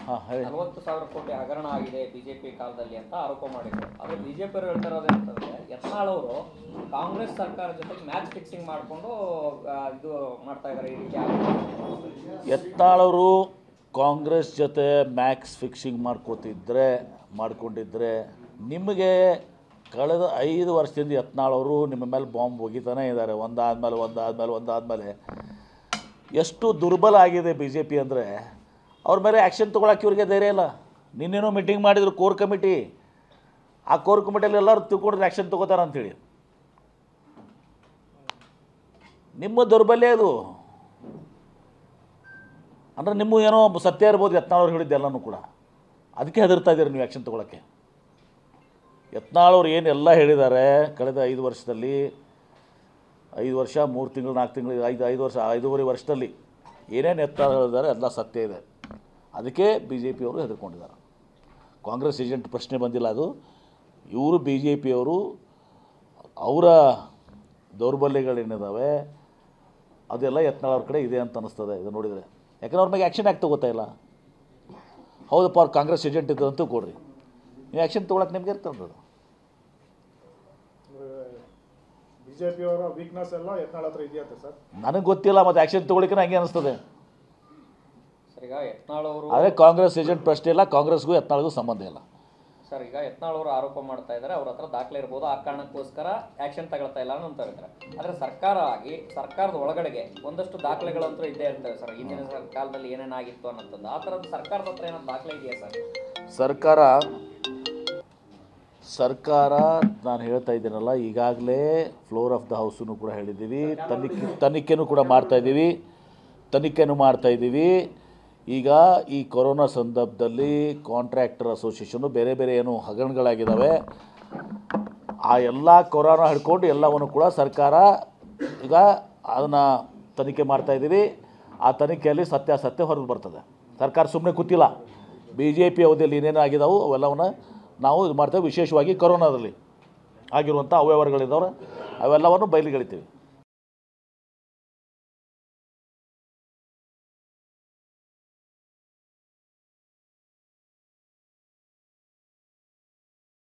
ಹಾಂ ಹೇಳಿ ನಲವತ್ತು ಸಾವಿರ ಕೋಟಿ ಹಗರಣ ಆಗಿದೆ ಬಿಜೆಪಿ ಕಾಲದಲ್ಲಿ ಅಂತ ಆರೋಪ ಮಾಡಿದ್ರು ಆದ್ರೆ ಬಿಜೆಪಿ ಅವರು ಹೇಳ್ತಾ ಇರೋದೇನಂತಂದ್ರೆ ಯತ್ನಾಳ್ ಅವರು ಕಾಂಗ್ರೆಸ್ ಸರ್ಕಾರ ಜೊತೆ ಮ್ಯಾಚ್ ಫಿಕ್ಸಿಂಗ್ ಮಾಡಿಕೊಂಡು ಇದು ಮಾಡ್ತಾ ಇದ್ದಾರೆ ಈ ರೀತಿ ಆಗಿದೆ. ಯತ್ನಾಳವರು ಕಾಂಗ್ರೆಸ್ ಜೊತೆ ಮ್ಯಾಕ್ಸ್ ಫಿಕ್ಸಿಂಗ್ ಮಾಡ್ಕೋತಿದ್ರೆ ಮಾಡ್ಕೊಂಡಿದ್ರೆ ನಿಮಗೆ ಕಳೆದ ಐದು ವರ್ಷದಿಂದ ಯತ್ನಾಳವರು ನಿಮ್ಮ ಮೇಲೆ ಬಾಂಬ್ ಒಗಿತಾನೆ ಇದ್ದಾರೆ ಒಂದಾದ್ಮೇಲೆ ಒಂದಾದ್ಮೇಲೆ ಒಂದಾದ್ಮೇಲೆ ಎಷ್ಟು ದುರ್ಬಲ ಆಗಿದೆ ಬಿ ಜೆ ಪಿ ಅಂದರೆ ಅವ್ರ ಮೇಲೆ ಆ್ಯಕ್ಷನ್ ತೊಗೊಳಕ್ಕೆ ಇವ್ರಿಗೆ ಧೈರ್ಯ ಇಲ್ಲ ನಿನ್ನೇನೋ ಮೀಟಿಂಗ್ ಮಾಡಿದ್ರು ಕೋರ್ ಕಮಿಟಿ ಆ ಕೋರ್ ಕಮಿಟಿಯಲ್ಲಿ ಎಲ್ಲರೂ ತಿಳ್ಕೊಂಡ್ರೆ ಆ್ಯಕ್ಷನ್ ತೊಗೋತಾರೆ ಅಂಥೇಳಿ ನಿಮ್ಮ ದೌರ್ಬಲ್ಯ ಇದು ಅಂದರೆ ನಿಮ್ಮ ಏನೋ ಸತ್ಯ ಇರ್ಬೋದು ಯತ್ನಾಳವ್ರು ಹೇಳಿದ್ದು ಎಲ್ಲನೂ ಕೂಡ ಅದಕ್ಕೆ ಹೆದರ್ತಾ ಇದ್ದೀರಿ ನೀವು ಆ್ಯಕ್ಷನ್ ತೊಗೊಳಕ್ಕೆ ಯತ್ನಾಳವ್ರು ಏನು ಎಲ್ಲ ಹೇಳಿದ್ದಾರೆ ಕಳೆದ ಐದು ವರ್ಷದಲ್ಲಿ ಐದು ವರ್ಷ ಮೂರು ತಿಂಗಳು ನಾಲ್ಕು ತಿಂಗಳು ಐದು ಐದು ವರ್ಷ ಐದೂವರೆ ವರ್ಷದಲ್ಲಿ ಏನೇನು ಯತ್ನಾಳ್ ಹೇಳಿದ್ದಾರೆ ಎಲ್ಲ ಸತ್ಯ ಇದೆ ಅದಕ್ಕೆ ಬಿ ಜೆ ಪಿಯವರು ಹೆದರ್ಕೊಂಡಿದ್ದಾರೆ ಕಾಂಗ್ರೆಸ್ ಏಜೆಂಟ್ ಪ್ರಶ್ನೆ ಬಂದಿಲ್ಲ ಅದು ಇವರು ಬಿ ಜೆ ಪಿಯವರು ಅವರ ದೌರ್ಬಲ್ಯಗಳೇನಿದ್ದಾವೆ ಅದೆಲ್ಲ ಯತ್ನಾಳ್ ಅವ್ರ ಕಡೆ ಇದೆ ಅಂತ ಅನ್ನಿಸ್ತದೆ ಇದು ನೋಡಿದರೆ ಯಾಕಂದ್ರೆ ಅವ್ರ ಮೇಲೆ ಆ್ಯಕ್ಷನ್ ಯಾಕೆ ತಗೋತಾ ಇಲ್ಲ ಹೌದಪ್ಪ ಅವ್ರು ಕಾಂಗ್ರೆಸ್ ಏಜೆಂಟ್ ಇದ್ದು ಅಂತ ಕೊಡ್ರಿ ನೀವು ಆ್ಯಕ್ಷನ್ ತೊಗೊಳಕ್ಕೆ ನಿಮ್ಗೆ ಇರ್ತದೆ ಅದು ಬಿಜೆಪಿಯವರ ವೀಕ್ನೆಸ್ ಎಲ್ಲ ಯತ್ನಾಳ್ ಹತ್ರ ಇದೆಯಂತೆ ಸರ್ ನನಗೆ ಗೊತ್ತಿಲ್ಲ ಮತ್ತು ಆ್ಯಕ್ಷನ್ ತೊಗೊಳಿಕ್ಕೆ ಹಂಗೆ ಅನಿಸ್ತದೆ ಸರ್ ಈಗ ಯತ್ನಾಳ್ ಅವರು ಆದರೆ ಕಾಂಗ್ರೆಸ್ ಏಜೆಂಟ್ ಪ್ರಶ್ನೆ ಇಲ್ಲ ಕಾಂಗ್ರೆಸ್ಗೂ ಯತ್ನಾಳ್ಗೂ ಸಂಬಂಧ ಇಲ್ಲ ಸರ್ ಈಗ ಯತ್ನಾಳ್ ಅವರು ಆರೋಪ ಮಾಡ್ತಾ ಇದ್ದಾರೆ ಅವ್ರ ಹತ್ರ ದಾಖಲೆ ಇರ್ಬೋದು ಆ ಕಾರಣಕ್ಕೋಸ್ಕರ ಆಕ್ಷನ್ ತಗೊಳ್ತಾ ಇಲ್ಲ ಅಂತ ಹೇಳ್ತಾರೆ ಆದ್ರೆ ಸರ್ಕಾರ ಆಗಿ ಸರ್ಕಾರದ ಒಳಗಡೆಗೆ ಒಂದಷ್ಟು ದಾಖಲೆಗಳಂತೂ ಇದ್ದೇ ಇರ್ತವೆ ಸರ್ ಹಿಂದಿನ ಸರ್- ಕಾಲದಲ್ಲಿ ಏನೇನಾಗಿತ್ತು ಅನ್ನೋಂಥದ್ದು ಆ ಥರದ್ದು ಸರ್ಕಾರದ ಹತ್ರ ಏನಾದ್ರು ದಾಖಲೆ ಇದೆಯಾ ಸರ್ ಸರ್ಕಾರ ಸರ್ಕಾರ ನಾನು ಹೇಳ್ತಾ ಇದ್ದೀನಲ್ಲ ಈಗಾಗಲೇ ಫ್ಲೋರ್ ಆಫ್ ದ ಹೌಸನ್ನು ಕೂಡ ಹೇಳಿದ್ದೀವಿ ತನಿಖೆ ತನಿಖೆನೂ ಕೂಡ ಮಾಡ್ತಾ ಇದ್ದೀವಿ ತನಿಖೆನೂ ಮಾಡ್ತಾ ಇದ್ದೀವಿ ಈಗ ಈ ಕೊರೋನಾ ಸಂದರ್ಭದಲ್ಲಿ ಕಾಂಟ್ರಾಕ್ಟರ್ ಅಸೋಸಿಯೇಷನ್ನು ಬೇರೆ ಬೇರೆ ಏನು ಹಗರಣಗಳಾಗಿದ್ದಾವೆ ಆ ಎಲ್ಲ ಕೊರೋನಾ ಹಿಡ್ಕೊಂಡು ಎಲ್ಲವನ್ನು ಕೂಡ ಸರ್ಕಾರ ಈಗ ಅದನ್ನು ತನಿಖೆ ಮಾಡ್ತಾ ಇದ್ದೀವಿ ಆ ತನಿಖೆಯಲ್ಲಿ ಸತ್ಯಾಸತ್ಯ ಹೊರಗೆ ಬರ್ತದೆ ಸರ್ಕಾರ ಸುಮ್ಮನೆ ಕೂತಿಲ್ಲ ಬಿ ಜೆ ಪಿ ಅವಧಿಯಲ್ಲಿ ಏನೇನು ಆಗಿದಾವು ಅವೆಲ್ಲವನ್ನು ನಾವು ಇದು ಮಾಡ್ತೇವೆ ವಿಶೇಷವಾಗಿ ಕೊರೋನಾದಲ್ಲಿ ಆಗಿರುವಂಥ ಅವ್ಯವಹಾರಗಳಿದ್ದಾವೆ ಅವೆಲ್ಲವನ್ನು ಬಯಲಿಗೆಳಿತೀವಿ